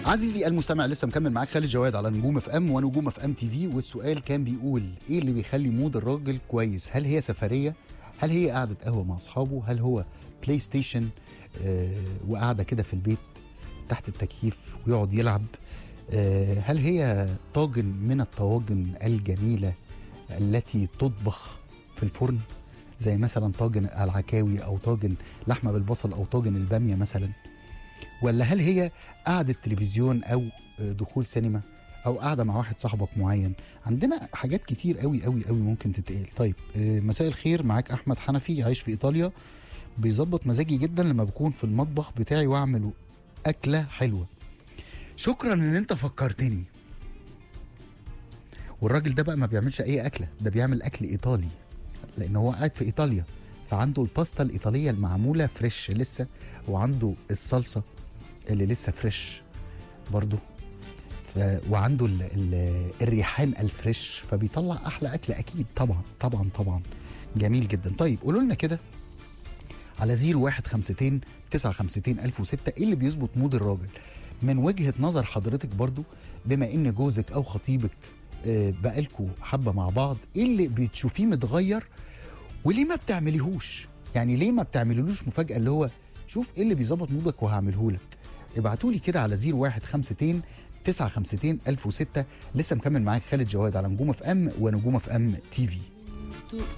عزيزي المستمع لسه مكمل معاك خالد جواد على نجوم اف ام ونجوم اف ام تي في والسؤال كان بيقول ايه اللي بيخلي مود الراجل كويس هل هي سفريه هل هي قعده قهوه مع اصحابه هل هو بلاي ستيشن آه وقاعده كده في البيت تحت التكييف ويقعد يلعب آه هل هي طاجن من الطواجن الجميله التي تطبخ في الفرن زي مثلا طاجن العكاوي او طاجن لحمه بالبصل او طاجن الباميه مثلا ولا هل هي قعدة تلفزيون أو دخول سينما أو قاعدة مع واحد صاحبك معين عندنا حاجات كتير قوي قوي قوي ممكن تتقال طيب آه، مساء الخير معاك أحمد حنفي عايش في إيطاليا بيظبط مزاجي جدا لما بكون في المطبخ بتاعي وأعمل أكلة حلوة شكرا إن أنت فكرتني والراجل ده بقى ما بيعملش أي أكلة ده بيعمل أكل إيطالي لأن هو قاعد في إيطاليا فعنده الباستا الإيطالية المعمولة فريش لسه وعنده الصلصة اللي لسه فريش برضو ف... وعنده ال... ال... الريحان الفريش فبيطلع احلى اكل اكيد طبعا طبعا طبعا جميل جدا طيب قولوا لنا كده على 0152 952 1006 ايه اللي بيظبط مود الراجل من وجهه نظر حضرتك برضو بما ان جوزك او خطيبك آه، بقالكوا حبه مع بعض ايه اللي بتشوفيه متغير وليه ما بتعمليهوش يعني ليه ما بتعملولوش مفاجاه اللي هو شوف ايه اللي بيظبط مودك وهعمله لك ابعتوا لي كده على 0152 952 1006 لسه مكمل معاك خالد جواد على نجوم اف ام ونجوم اف ام تي في